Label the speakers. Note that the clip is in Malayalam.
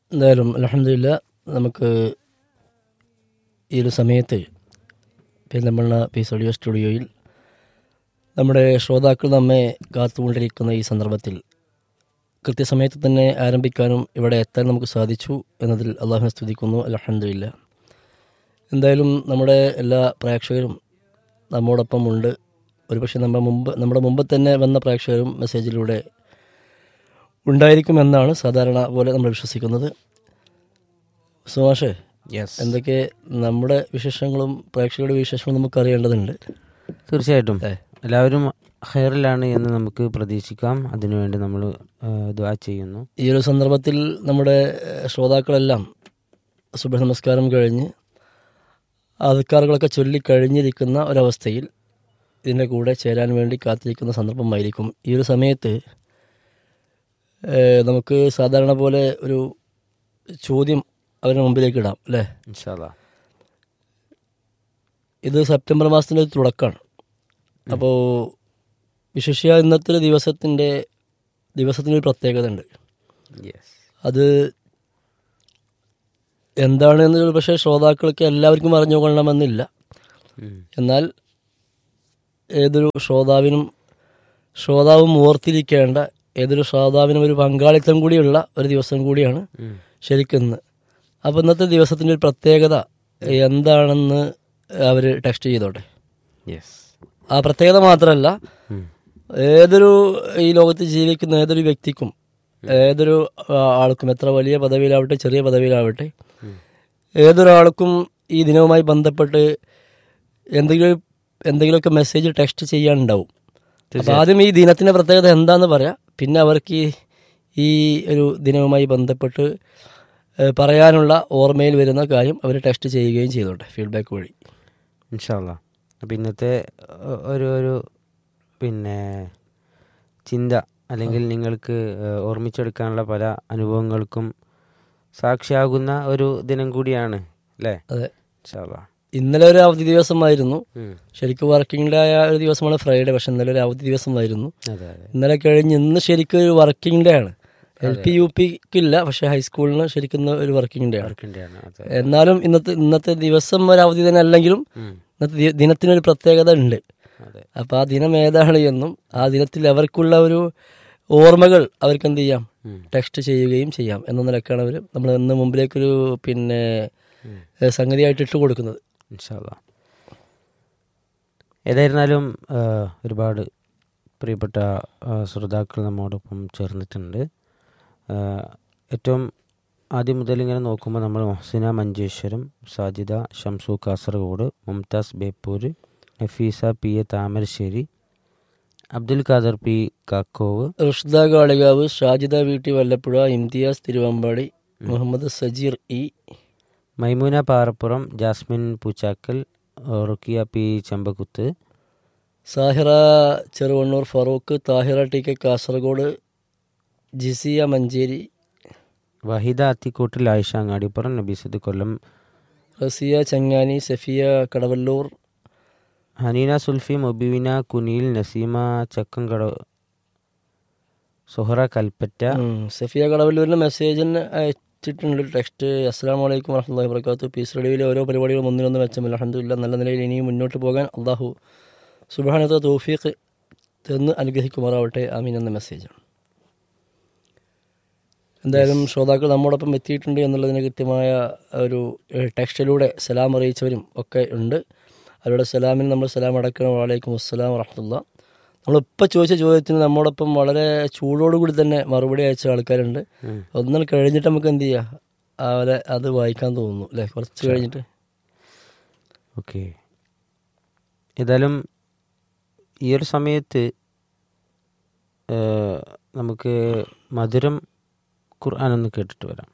Speaker 1: എന്തായാലും അലഹമില്ല നമുക്ക് ഈ ഒരു സമയത്ത് പെരുന്തമണ്ണ പീസ് ഓഡിയോ സ്റ്റുഡിയോയിൽ നമ്മുടെ ശ്രോതാക്കൾ നമ്മെ കാത്തുകൊണ്ടിരിക്കുന്ന ഈ സന്ദർഭത്തിൽ കൃത്യസമയത്ത് തന്നെ ആരംഭിക്കാനും ഇവിടെ എത്താൻ നമുക്ക് സാധിച്ചു എന്നതിൽ അള്ളാഹുനെ സ്തുതിക്കുന്നു അലഹമില്ല എന്തായാലും നമ്മുടെ എല്ലാ പ്രേക്ഷകരും നമ്മോടൊപ്പം ഉണ്ട് ഒരുപക്ഷെ നമ്മുടെ മുമ്പ് നമ്മുടെ മുമ്പ് തന്നെ വന്ന പ്രേക്ഷകരും മെസ്സേജിലൂടെ ഉണ്ടായിരിക്കുമെന്നാണ് സാധാരണ പോലെ നമ്മൾ വിശ്വസിക്കുന്നത് സുമാഷേ
Speaker 2: യെസ്
Speaker 1: എന്തൊക്കെ നമ്മുടെ വിശേഷങ്ങളും പ്രേക്ഷകരുടെ വിശേഷങ്ങളും നമുക്ക് അറിയേണ്ടതുണ്ട്
Speaker 2: തീർച്ചയായിട്ടും
Speaker 1: ഏ.
Speaker 2: എല്ലാവരും ഹെയറിലാണ് എന്ന് നമുക്ക് പ്രതീക്ഷിക്കാം അതിനുവേണ്ടി നമ്മൾ ദ്വാ ചെയ്യുന്നു
Speaker 1: ഈ ഒരു സന്ദർഭത്തിൽ നമ്മുടെ ഏഹ്, ശ്രോതാക്കളെല്ലാം സുബഹ നമസ്കാരം കഴിഞ്ഞ് അധികാറുകളൊക്കെ ചൊല്ലിക്കഴിഞ്ഞിരിക്കുന്ന ഒരവസ്ഥയിൽ ഇതിൻ്റെ കൂടെ ചേരാൻ വേണ്ടി കാത്തിരിക്കുന്ന സന്ദർഭമായിരിക്കും ഈ ഒരു സമയത്ത് ഏഹ്, നമുക്ക് സാധാരണ പോലെ ഒരു ചോദ്യം അവരുടെ മുമ്പിലേക്ക് ഇടാം അല്ലേ
Speaker 2: ഇൻഷാല്ലാ
Speaker 1: ഇത് സെപ്റ്റംബർ മാസത്തിൻ്റെ ഒരു തുടക്കമാണ് അപ്പോൾ വിശേഷ്യ ഇന്നത്തെ ഒരു ദിവസത്തിൻ്റെ ദിവസത്തിനൊരു പ്രത്യേകത ഉണ്ട്
Speaker 2: യെസ്
Speaker 1: അത് എന്താണെന്ന് പക്ഷേ ശ്രോതാക്കൾക്ക് എല്ലാവർക്കും അറിഞ്ഞുകൊള്ളണമെന്നില്ല എന്നാൽ ഏതൊരു ശ്രോതാവിനും ശ്രോതാവും ഓർത്തിരിക്കേണ്ട ഏതൊരു ശ്രോതാവിനും ഒരു പങ്കാളിത്തം കൂടിയുള്ള ഒരു ദിവസം കൂടിയാണ് ശരിക്കും ഇന്ന് അപ്പോൾ ഇന്നത്തെ ദിവസത്തിൻ്റെ ഒരു പ്രത്യേകത എന്താണെന്ന് അവർ ടെക്സ്റ്റ് ചെയ്തോട്ടെ
Speaker 2: യെസ്
Speaker 1: ആ പ്രത്യേകത മാത്രമല്ല ഏതൊരു ഈ ലോകത്ത് ജീവിക്കുന്ന ഏതൊരു വ്യക്തിക്കും ഏതൊരു ആ, ആൾക്കും എത്ര വലിയ പദവിയിലാവട്ടെ ചെറിയ പദവിയിലാവട്ടെ ഏതൊരാൾക്കും ഈ ദിനവുമായി ബന്ധപ്പെട്ട് എന്തെങ്കിലും എന്തെങ്കിലുമൊക്കെ മെസ്സേജ് ടെക്സ്റ്റ് ചെയ്യാനുണ്ടാവും അപ്പോൾ ആദ്യം ഈ ദിനത്തിൻ്റെ പ്രത്യേകത എന്താന്ന് പറയാം പിന്നെ അവർക്ക് ഈ ഈ ഒരു ദിനവുമായി ബന്ധപ്പെട്ട് ഏ, പറയാനുള്ള ഓർമ്മയിൽ വരുന്ന കാര്യം അവർ ടെക്സ്റ്റ് ചെയ്യുകയും ചെയ്തോട്ടെ ഫീഡ്ബാക്ക് വഴി
Speaker 2: ഇൻഷാല്ലാ അപ്പം ഇന്നത്തെ ഒ- ഒരു ഒരു പിന്നെ ചിന്ത അല്ലെങ്കിൽ നിങ്ങൾക്ക് ഏഹ്, ഓർമ്മിച്ചെടുക്കാനുള്ള പല അനുഭവങ്ങൾക്കും സാക്ഷിയാകുന്ന ഒരു ദിനം കൂടിയാണ് അല്ലേ
Speaker 1: അതെ
Speaker 2: ഇൻഷാല്ലാ
Speaker 1: ഇന്നലെ ഒരു അവധി ദിവസമായിരുന്നു
Speaker 2: ഉം.
Speaker 1: ശരിക്കും വർക്കിംഗ് ഡേ ആയ ഒരു ദിവസമാണ് ഫ്രൈഡേ പക്ഷെ ഇന്നലെ ഒരു അവധി ദിവസമായിരുന്നു
Speaker 2: അതെ അതെ
Speaker 1: ഇന്നലെ കഴിഞ്ഞ് ഇന്ന് ശരിക്കും ഒരു വർക്കിംഗ് ഡേ ആണ് എൽ പി യു പിക്കില്ല പക്ഷെ ഹൈസ്കൂളിന് ശരിക്കും ഇന്ന് ഒരു വർക്കിംഗ് ഡേ ആണ്
Speaker 2: വർക്കിൻ്റെയാണ് അതെ
Speaker 1: എന്നാലും ഇന്നത്തെ ഇന്നത്തെ ദിവസം ഒരു അവധി തന്നെ അല്ലെങ്കിലും
Speaker 2: ഉം.
Speaker 1: ഇന്നത്തെ ദി- ദിനത്തിനൊരു പ്രത്യേകത ഉണ്ട്
Speaker 2: അതെ
Speaker 1: അപ്പോൾ ആ ദിനം ഏതാണ് എന്നും ആ ദിനത്തിൽ അവർക്കുള്ള ഒരു ഓർമ്മകൾ അവർക്ക് എന്ത് ചെയ്യാം
Speaker 2: ഉം.
Speaker 1: ടെക്സ്റ്റ് ചെയ്യുകയും ചെയ്യാം എന്ന നിലക്കാണ് അവർ നമ്മൾ ഇന്ന് മുമ്പിലേക്കൊരു പിന്നെ ഏഹ്, സംഗതിയായിട്ട് ഇട്ട് കൊടുക്കുന്നത്
Speaker 2: ഇൻഷാല്ലാ ഏതായിരുന്നാലും ആ, ഒരുപാട് പ്രിയപ്പെട്ട ആ, ശ്രോതാക്കൾ നമ്മോടൊപ്പം ചേർന്നിട്ടുണ്ട് ആ, ഏറ്റവും ആദ്യം മുതൽ ഇങ്ങനെ നോക്കുമ്പോൾ നമ്മൾ Mohsina Manjeshwaram Sajida Shamsu Kasaragod Mumtaz Beypore Nafeesa P A Thamarassery Abdul Khader P Kakkov
Speaker 1: Rushda Kalikavu Shajida Veetti Vallappuzha Imtiaz Thiruvambady Muhammad Sajeer E
Speaker 2: Maimoona Parappuram Jasmine Poochakkal Rukkiya P Chembakkuth
Speaker 1: Sahira Cheruvannur Farook Thahira T K Kasaragod Jisiya Manjeri
Speaker 2: Wahida Athikkuttil Ayisha Angadipuram Nabeesath Kollam
Speaker 1: Rasiya Changani Safiya Kadavallur
Speaker 2: Haneena Sulfi Mobeena Kuniyil Naseema Chakkamkada Suhara Kalpetta
Speaker 1: ഉം, സഫിയ കടവല്ലൂരിൻ്റെ മെസ്സേജിന് അയച്ചിട്ടുണ്ട് ടെക്സ്റ്റ് അസ്സാം വലൈക്കും വറഹമുല്ലാ വർക്കാത്തു പീസ് റേഡിയോയിലെ ഓരോ പരിപാടികളും ഒന്നിനൊന്ന് മെച്ചമില്ല അലഹമില്ല നല്ല നിലയിൽ ഇനിയും മുന്നോട്ട് പോകാൻ അള്ളാഹു സുബാനത്തെ തോഫീഖ് തന്ന് അനുഗ്രഹിക്കുമാറാവട്ടെ ആമീൻ എന്ന മെസ്സേജാണ് എന്തായാലും ശ്രോതാക്കൾ നമ്മോടൊപ്പം എത്തിയിട്ടുണ്ട് എന്നുള്ളതിന് കൃത്യമായ ഒരു ഏഹ്, ടെക്സ്റ്റിലൂടെ സലാം അറിയിച്ചവരും ഒക്കെ ഉണ്ട് അവരുടെ സലാമിന് നമ്മൾ സലാം അടക്കണം വാലൈക്കും അസ്സലാം വറഹമുല്ല നമ്മളിപ്പോൾ ചോദിച്ച ചോദ്യത്തിന് നമ്മോടൊപ്പം വളരെ ചൂടോടുകൂടി തന്നെ മറുപടി അയച്ച ആൾക്കാരുണ്ട്
Speaker 2: ഉം.
Speaker 1: ഒന്നും കഴിഞ്ഞിട്ട് നമുക്ക് എന്ത് ചെയ്യാം അവരെ അത് വായിക്കാൻ തോന്നുന്നു അല്ലേ കുറച്ച് കഴിഞ്ഞിട്ട്
Speaker 2: ഓക്കെ ഏതായാലും ഈ ഒരു സമയത്ത് ഏഹ്, നമുക്ക് മധുരം ഖുർആൻ ഒന്ന് കേട്ടിട്ട് വരാം